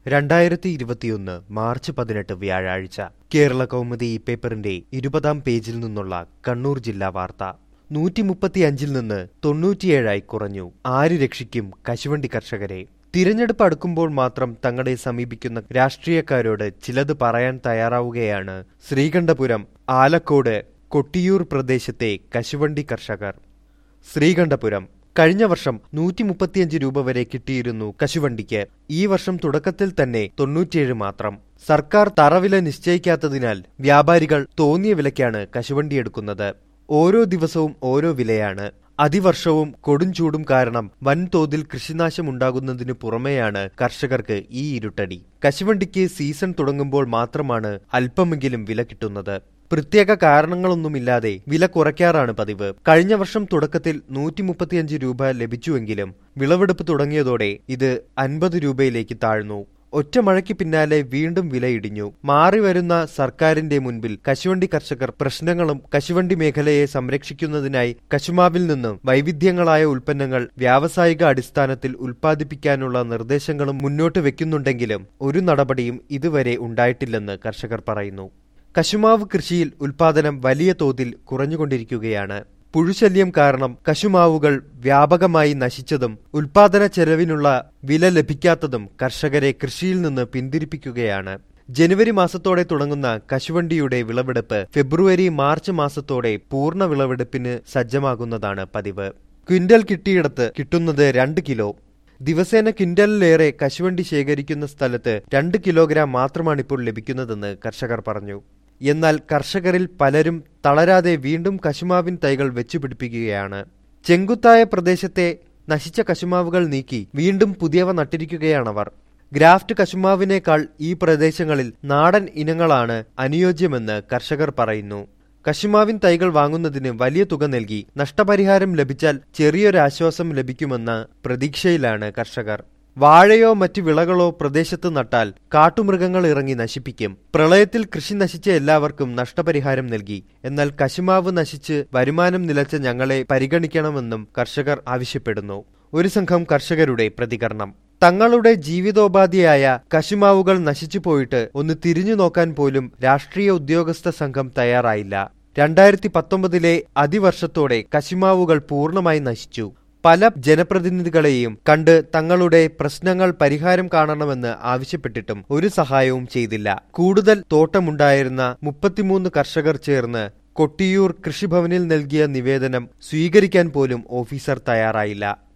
രണ്ടായിരത്തി ഇരുപത്തിയൊന്ന് മാർച്ച് പതിനെട്ട് വ്യാഴാഴ്ച കേരള കൗമുദി ഈ പേപ്പറിന്റെ ഇരുപതാം പേജിൽ നിന്നുള്ള കണ്ണൂർ ജില്ലാ വാർത്ത നൂറ്റി മുപ്പത്തിയഞ്ചിൽ നിന്ന് തൊണ്ണൂറ്റിയേഴായി കുറഞ്ഞു ആര് രക്ഷിക്കും കശുവണ്ടി കർഷകരെ തിരഞ്ഞെടുപ്പ് അടുക്കുമ്പോൾ മാത്രം തങ്ങളെ സമീപിക്കുന്ന രാഷ്ട്രീയക്കാരോട് ചിലത് പറയാൻ തയ്യാറാവുകയാണ് ശ്രീകണ്ഠപുരം ആലക്കോട് കൊട്ടിയൂർ പ്രദേശത്തെ കശുവണ്ടി കർഷകർ ശ്രീകണ്ഠപുരം കഴിഞ്ഞ വർഷം നൂറ്റി മുപ്പത്തിയഞ്ച് രൂപ വരെ കിട്ടിയിരുന്നു കശുവണ്ടിക്ക് ഈ വർഷം തുടക്കത്തിൽ തന്നെ തൊണ്ണൂറ്റിയേഴ് മാത്രം സർക്കാർ തറവില നിശ്ചയിക്കാത്തതിനാൽ വ്യാപാരികൾ തോന്നിയ വിലയ്ക്കാണ് കശുവണ്ടി എടുക്കുന്നത് ഓരോ ദിവസവും ഓരോ വിലയാണ് അതിവർഷവും കൊടുംചൂടും കാരണം വൻതോതിൽ കൃഷിനാശം ഉണ്ടാകുന്നതിനു പുറമെയാണ് കർഷകർക്ക് ഈ ഇരുട്ടടി കശുവണ്ടിക്ക് സീസൺ തുടങ്ങുമ്പോൾ മാത്രമാണ് അല്പമെങ്കിലും വില കിട്ടുന്നത് പ്രത്യേക കാരണങ്ങളൊന്നുമില്ലാതെ വില കുറയ്ക്കാറാണ് പതിവ് കഴിഞ്ഞ വർഷം തുടക്കത്തിൽ നൂറ്റി മുപ്പത്തിയഞ്ച് രൂപ ലഭിച്ചുവെങ്കിലും വിളവെടുപ്പ് തുടങ്ങിയതോടെ ഇത് അൻപത് രൂപയിലേക്ക് താഴ്ന്നു ഒറ്റ മഴയ്ക്ക് പിന്നാലെ വീണ്ടും വിലയിടിഞ്ഞു മാറിവരുന്ന സർക്കാരിന്റെ മുൻപിൽ കശുവണ്ടി കർഷകർ പ്രശ്നങ്ങളും കശുവണ്ടി മേഖലയെ സംരക്ഷിക്കുന്നതിനായി കശുമാവിൽ നിന്നും വൈവിധ്യങ്ങളായ ഉൽപ്പന്നങ്ങൾ വ്യാവസായിക അടിസ്ഥാനത്തിൽ ഉൽപ്പാദിപ്പിക്കാനുള്ള നിർദ്ദേശങ്ങളും മുന്നോട്ട് വെക്കുന്നുണ്ടെങ്കിലും ഒരു നടപടിയും ഇതുവരെ ഉണ്ടായിട്ടില്ലെന്ന് കർഷകർ പറയുന്നു കശുമാവ് കൃഷിയിൽ ഉൽപാദനം വലിയ തോതിൽ കുറഞ്ഞുകൊണ്ടിരിക്കുകയാണ് പുഴുശല്യം കാരണം കശുമാവുകൾ വ്യാപകമായി നശിച്ചതും ഉൽപാദന ചെലവിനുള്ള വില ലഭിക്കാത്തതും കർഷകരെ കൃഷിയിൽ നിന്ന് പിന്തിരിപ്പിക്കുകയാണ് ജനുവരി മാസത്തോടെ തുടങ്ങുന്ന കശുവണ്ടിയുടെ വിളവെടുപ്പ് ഫെബ്രുവരി മാർച്ച് മാസത്തോടെ പൂർണ്ണ വിളവെടുപ്പിന് സജ്ജമാകുന്നതാണ് പതിവ് ക്വിന്റൽ കിട്ടിയിടത്ത് കിട്ടുന്നത് രണ്ട് കിലോ ദിവസേന ക്വിന്റലിലേറെ കശുവണ്ടി ശേഖരിക്കുന്ന സ്ഥലത്ത് രണ്ട് കിലോഗ്രാം മാത്രമാണിപ്പോൾ ലഭിക്കുന്നതെന്ന് കർഷകർ പറഞ്ഞു എന്നാൽ കർഷകരിൽ പലരും തളരാതെ വീണ്ടും കശുമാവിൻ തൈകൾ വെച്ചുപിടിപ്പിക്കുകയാണ് ചെങ്കുത്തായ പ്രദേശത്തെ നശിച്ച കശുമാവുകൾ നീക്കി വീണ്ടും പുതിയവ നട്ടിരിക്കുകയാണവർ ഗ്രാഫ്റ്റ് കശുമാവിനേക്കാൾ ഈ പ്രദേശങ്ങളിൽ നാടൻ ഇനങ്ങളാണ് അനുയോജ്യമെന്ന് കർഷകർ പറയുന്നു കശുമാവിൻ തൈകൾ വാങ്ങുന്നതിന് വലിയ തുക നൽകി നഷ്ടപരിഹാരം ലഭിച്ചാൽ ചെറിയൊരാശ്വാസം ലഭിക്കുമെന്ന പ്രതീക്ഷയിലാണ് കർഷകർ വാഴയോ മറ്റു വിളകളോ പ്രദേശത്ത് നട്ടാൽ കാട്ടുമൃഗങ്ങൾ ഇറങ്ങി നശിപ്പിക്കും പ്രളയത്തിൽ കൃഷി നശിച്ച എല്ലാവർക്കും നഷ്ടപരിഹാരം നൽകി എന്നാൽ കശുമാവ് നശിച്ച് വരുമാനം നിലച്ച ഞങ്ങളെ പരിഗണിക്കണമെന്നും കർഷകർ ആവശ്യപ്പെടുന്നു ഒരു സംഘം കർഷകരുടെ പ്രതികരണം തങ്ങളുടെ ജീവിതോപാധിയായ കശുമാവുകൾ നശിച്ചു പോയിട്ട് ഒന്ന് തിരിഞ്ഞു നോക്കാൻ പോലും രാഷ്ട്രീയ ഉദ്യോഗസ്ഥ സംഘം തയ്യാറായില്ല രണ്ടായിരത്തി പത്തൊമ്പതിലെ അതിവർഷത്തോടെ കശുമാവുകൾ പൂർണ്ണമായി നശിച്ചു പല ജനപ്രതിനിധികളെയും കണ്ട് തങ്ങളുടെ പ്രശ്നങ്ങൾ പരിഹാരം കാണണമെന്ന് ആവശ്യപ്പെട്ടിട്ടും ഒരു സഹായവും ചെയ്തില്ല കൂടുതൽ തോട്ടമുണ്ടായിരുന്ന മുപ്പത്തിമൂന്ന് കർഷകർ ചേർന്ന് കൊട്ടിയൂർ കൃഷിഭവനിൽ നൽകിയ നിവേദനം സ്വീകരിക്കാൻ പോലും ഓഫീസർ തയ്യാറായില്ല